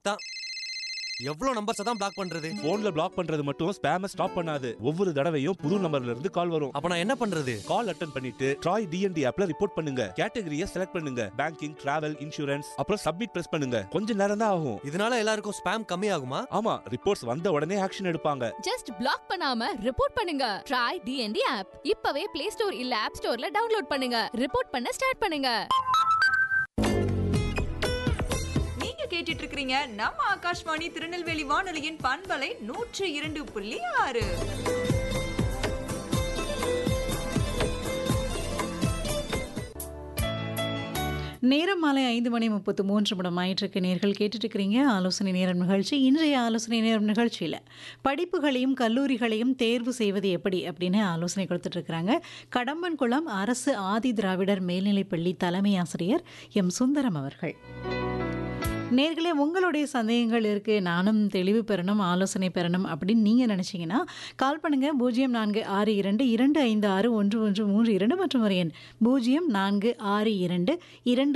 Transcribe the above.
தான் எவ்வளவு நம்பர்ஸ் தான் பிளாக் பண்றது போன்ல பிளாக் பண்றது மட்டும் ஸ்பேம ஸ்டாப் பண்ணாது ஒவ்வொரு தடவையும் புது நம்பர்ல இருந்து கால் வரும் அப்ப நான் என்ன பண்றது கால் அட்டன் பண்ணிட்டு ட்ராய் டிஎன்டி ஆப்ல ரிப்போர்ட் பண்ணுங்க கேட்டகரியை செலக்ட் பண்ணுங்க பேங்கிங் டிராவல் இன்சூரன்ஸ் அப்புறம் சப்மிட் பிரஸ் பண்ணுங்க கொஞ்ச நேரம் தான் ஆகும் இதனால எல்லாருக்கும் ஸ்பேம் கம்மி ஆகுமா ஆமா ரிப்போர்ட்ஸ் வந்த உடனே ஆக்ஷன் எடுப்பாங்க ஜஸ்ட் பிளாக் பண்ணாம ரிப்போர்ட் பண்ணுங்க ட்ரை டிஎன்டி ஆப் இப்பவே பிளே ஸ்டோர் இல்ல ஆப் ஸ்டோர்ல டவுன்லோட் பண்ணுங்க ரிப்போர்ட் பண்ண ஸ்டார்ட் பண்ணுங்க நீங்க கேட்டுட்டு இருக்கிறீங்க நம்ம ஆகாஷ்வாணி திருநெல்வேலி வானொலியின் பண்பலை நூற்று இரண்டு புள்ளி ஆறு நேரம் மாலை ஐந்து மணி முப்பத்து மூன்று நிமிடம் ஆயிட்டிருக்கு நேர்கள் கேட்டுட்டு இருக்கிறீங்க ஆலோசனை நேரம் நிகழ்ச்சி இன்றைய ஆலோசனை நேரம் நிகழ்ச்சியில் படிப்புகளையும் கல்லூரிகளையும் தேர்வு செய்வது எப்படி அப்படின்னு ஆலோசனை கொடுத்துட்டு இருக்கிறாங்க கடம்பன்குளம் அரசு ஆதி திராவிடர் மேல்நிலைப்பள்ளி தலைமை ஆசிரியர் எம் சுந்தரம் அவர்கள் நேர்களே உங்களுடைய சந்தேகங்கள் இருக்குது நானும் தெளிவு பெறணும் ஆலோசனை பெறணும் அப்படின்னு நீங்கள் நினச்சிங்கன்னா கால் பண்ணுங்கள் பூஜ்ஜியம் நான்கு ஆறு இரண்டு இரண்டு ஐந்து ஆறு ஒன்று ஒன்று மூன்று இரண்டு மற்றும் ஒரு எண் பூஜ்ஜியம் நான்கு ஆறு இரண்டு இரண்டு